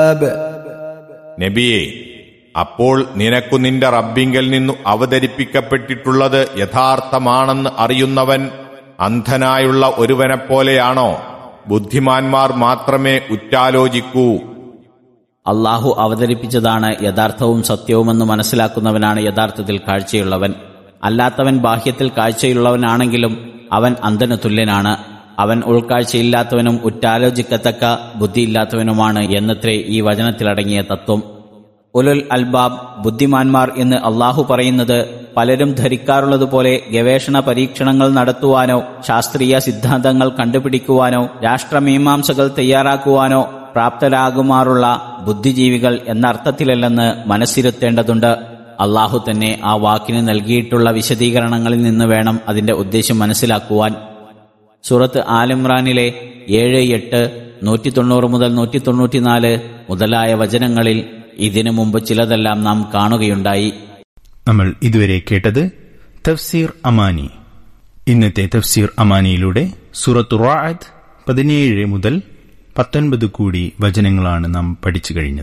الألباب നബിയെ അപ്പോൾ നിനക്കു നിന്റെ റബ്ബിങ്കൽ നിന്നു അവതരിപ്പിക്കപ്പെട്ടിട്ടുള്ളത് യഥാർത്ഥമാണെന്ന് അറിയുന്നവൻ അന്ധനായുള്ള ഒരുവനെപ്പോലെയാണോ ബുദ്ധിമാന്മാർ മാത്രമേ ഉറ്റാലോചിക്കൂ അള്ളാഹു അവതരിപ്പിച്ചതാണ് യഥാർത്ഥവും സത്യവുമെന്ന് മനസ്സിലാക്കുന്നവനാണ് യഥാർത്ഥത്തിൽ കാഴ്ചയുള്ളവൻ അല്ലാത്തവൻ ബാഹ്യത്തിൽ കാഴ്ചയുള്ളവനാണെങ്കിലും അവൻ അന്ധന് തുല്യനാണ് അവൻ ഉൾക്കാഴ്ചയില്ലാത്തവനും ഉറ്റാലോചിക്കത്തക്ക ബുദ്ധിയില്ലാത്തവനുമാണ് എന്നത്രേ ഈ വചനത്തിലടങ്ങിയ തത്വം ഉലുൽ അൽബാബ് ബുദ്ധിമാന്മാർ എന്ന് അള്ളാഹു പറയുന്നത് പലരും ധരിക്കാറുള്ളതുപോലെ ഗവേഷണ പരീക്ഷണങ്ങൾ നടത്തുവാനോ ശാസ്ത്രീയ സിദ്ധാന്തങ്ങൾ കണ്ടുപിടിക്കുവാനോ രാഷ്ട്രമീമാംസകൾ തയ്യാറാക്കുവാനോ പ്രാപ്തരാകുമാറുള്ള ബുദ്ധിജീവികൾ എന്ന അർത്ഥത്തിലല്ലെന്ന് മനസ്സിരുത്തേണ്ടതുണ്ട് അള്ളാഹു തന്നെ ആ വാക്കിന് നൽകിയിട്ടുള്ള വിശദീകരണങ്ങളിൽ നിന്ന് വേണം അതിന്റെ ഉദ്ദേശം മനസ്സിലാക്കുവാൻ സൂറത്ത് ആലിമ്രാനിലെ ഏഴ് എട്ട് നൂറ്റി തൊണ്ണൂറ് മുതൽ നൂറ്റി തൊണ്ണൂറ്റിനാല് മുതലായ വചനങ്ങളിൽ ഇതിനു മുമ്പ് ചിലതെല്ലാം നാം കാണുകയുണ്ടായി നമ്മൾ ഇതുവരെ കേട്ടത് തഫ്സീർ അമാനി ഇന്നത്തെ തഫ്സീർ അമാനിയിലൂടെ സൂറത്ത് റാഅത്ത് പതിനേഴ് മുതൽ പത്തൊൻപത് കൂടി വചനങ്ങളാണ് നാം പഠിച്ചു കഴിഞ്ഞത്